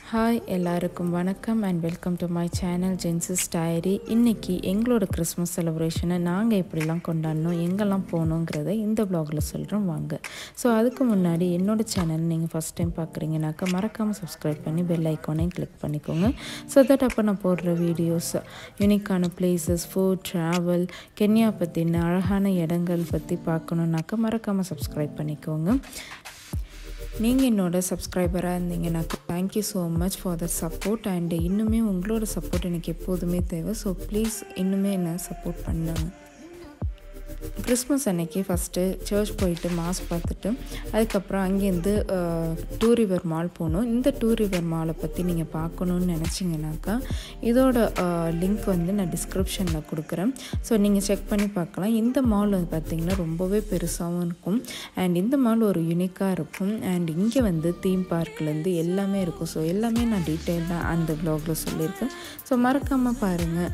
hi எல்லாருக்கும் வணக்கம் and welcome to my channel ஜென்சஸ் டைரி இன்றைக்கி எங்களோட கிறிஸ்மஸ் செலிப்ரேஷனை நாங்கள் எப்படிலாம் கொண்டாடணும் எங்கெல்லாம் போகணுங்கிறத இந்த ப்ளாகில் சொல்கிறோம் வாங்க ஸோ அதுக்கு முன்னாடி என்னோடய சேனல் நீங்கள் ஃபஸ்ட் டைம் பார்க்குறீங்கனாக்கா மறக்காமல் சப்ஸ்கிரைப் பண்ணி பெல் ஐக்கானையும் கிளிக் பண்ணிக்கோங்க ஸோ தட் அப்போ நான் போடுற வீடியோஸ் யூனிக்கான பிளேசஸ் ஃபுட் ட்ராவல் கென்யா பற்றின அழகான இடங்கள் பற்றி பார்க்கணுன்னாக்கா மறக்காமல் சப்ஸ்கிரைப் பண்ணிக்கோங்க நீங்கள் என்னோட சப்ஸ்கிரைபராக இருந்தீங்கன்னாக்கா thank you so much for the support and இன்னுமே உங்களோட சப்போர்ட் எனக்கு எப்போதுமே தேவை ஸோ ப்ளீஸ் இன்னுமே என்ன சப்போர்ட் பண்ணுங்க கிறிஸ்மஸ் அன்னைக்கு ஃபஸ்ட்டு சர்ச் போயிட்டு மாஸ் பார்த்துட்டு அதுக்கப்புறம் அங்கேருந்து டூ ரிவர் மால் போகணும் இந்த டூ ரிவர் மாலை பற்றி நீங்கள் பார்க்கணுன்னு நினச்சிங்கனாக்கா இதோட லிங்க் வந்து நான் டிஸ்கிரிப்ஷனில் கொடுக்குறேன் ஸோ நீங்கள் செக் பண்ணி பார்க்கலாம் இந்த மால் வந்து பார்த்திங்கன்னா ரொம்பவே பெருசாகவும் இருக்கும் அண்ட் இந்த மால் ஒரு யூனிக்காக இருக்கும் அண்ட் இங்கே வந்து தீம் பார்க்லேருந்து எல்லாமே இருக்கும் ஸோ எல்லாமே நான் டீட்டெயிலாக அந்த ப்ளாகில் சொல்லியிருக்கேன் ஸோ மறக்காமல் பாருங்கள்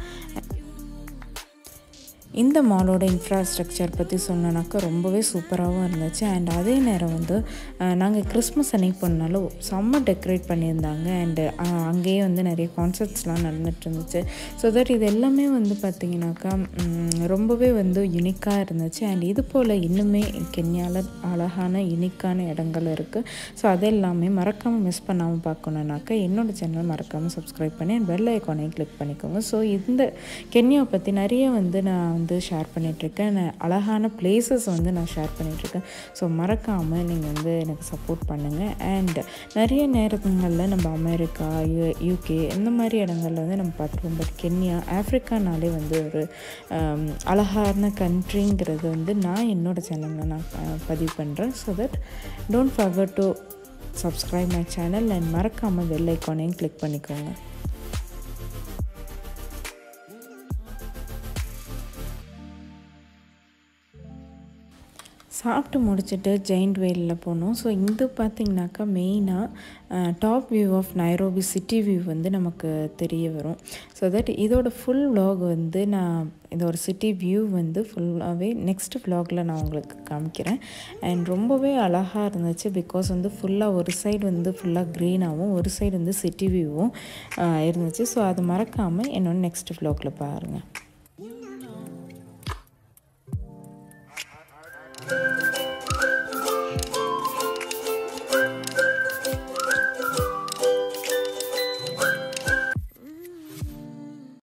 இந்த மாலோட இன்ஃப்ராஸ்ட்ரக்சர் பற்றி சொன்னோன்னாக்கா ரொம்பவே சூப்பராகவும் இருந்துச்சு அண்ட் அதே நேரம் வந்து நாங்கள் கிறிஸ்மஸ் அன்னைக்கு போனாலும் செம்ம டெக்கரேட் பண்ணியிருந்தாங்க அண்டு அங்கேயே வந்து நிறைய கான்சர்ட்ஸ்லாம் நடந்துட்டு இருந்துச்சு ஸோ தட் இது எல்லாமே வந்து பார்த்திங்கனாக்கா ரொம்பவே வந்து யுனிக்காக இருந்துச்சு அண்ட் இது போல் இன்னுமே கென்யாவில் அழகான யுனிக்கான இடங்கள் இருக்குது ஸோ அது எல்லாமே மறக்காமல் மிஸ் பண்ணாமல் பார்க்கணுன்னாக்கா என்னோடய சேனல் மறக்காமல் சப்ஸ்கிரைப் பண்ணி அண்ட் பெல் ஐக்கானையும் கிளிக் பண்ணிக்கோங்க ஸோ இந்த கென்யாவை பற்றி நிறைய வந்து நான் வந்து ஷேர் பண்ணிகிட்ருக்கேன் அழகான பிளேசஸ் வந்து நான் ஷேர் பண்ணிகிட்ருக்கேன் ஸோ மறக்காமல் நீங்கள் வந்து எனக்கு சப்போர்ட் பண்ணுங்கள் அண்ட் நிறைய நேரங்களில் நம்ம அமெரிக்கா யூ யூகே இந்த மாதிரி இடங்கள்ல வந்து நம்ம பார்த்துருவோம் பட் கென்யா ஆஃப்ரிக்கானாலே வந்து ஒரு அழகான கண்ட்ரிங்கிறது வந்து நான் என்னோடய சேனலில் நான் பதிவு பண்ணுறேன் so that don't forget to subscribe my channel and மறக்காமல் பெல் ஐக்கானையும் கிளிக் பண்ணிக்கோங்க சாப்பிட்டு முடிச்சுட்டு ஜெயிண்ட் வெயிலில் போனோம் ஸோ இது பார்த்திங்கனாக்கா மெயினாக top view of Nairobi city view வந்து நமக்கு தெரிய வரும் ஸோ தட் இதோட ஃபுல் விலாக் வந்து நான் இதோட சிட்டி வியூ வந்து ஃபுல்லாகவே நெக்ஸ்ட் விலாகில் நான் உங்களுக்கு காமிக்கிறேன் அண்ட் ரொம்பவே அழகாக இருந்துச்சு பிகாஸ் வந்து ஃபுல்லாக ஒரு சைடு வந்து ஃபுல்லாக க்ரீனாகவும் ஒரு சைடு வந்து சிட்டி வியூவும் இருந்துச்சு ஸோ அது மறக்காமல் என்னோட நெக்ஸ்ட் விலாகில் பாருங்கள்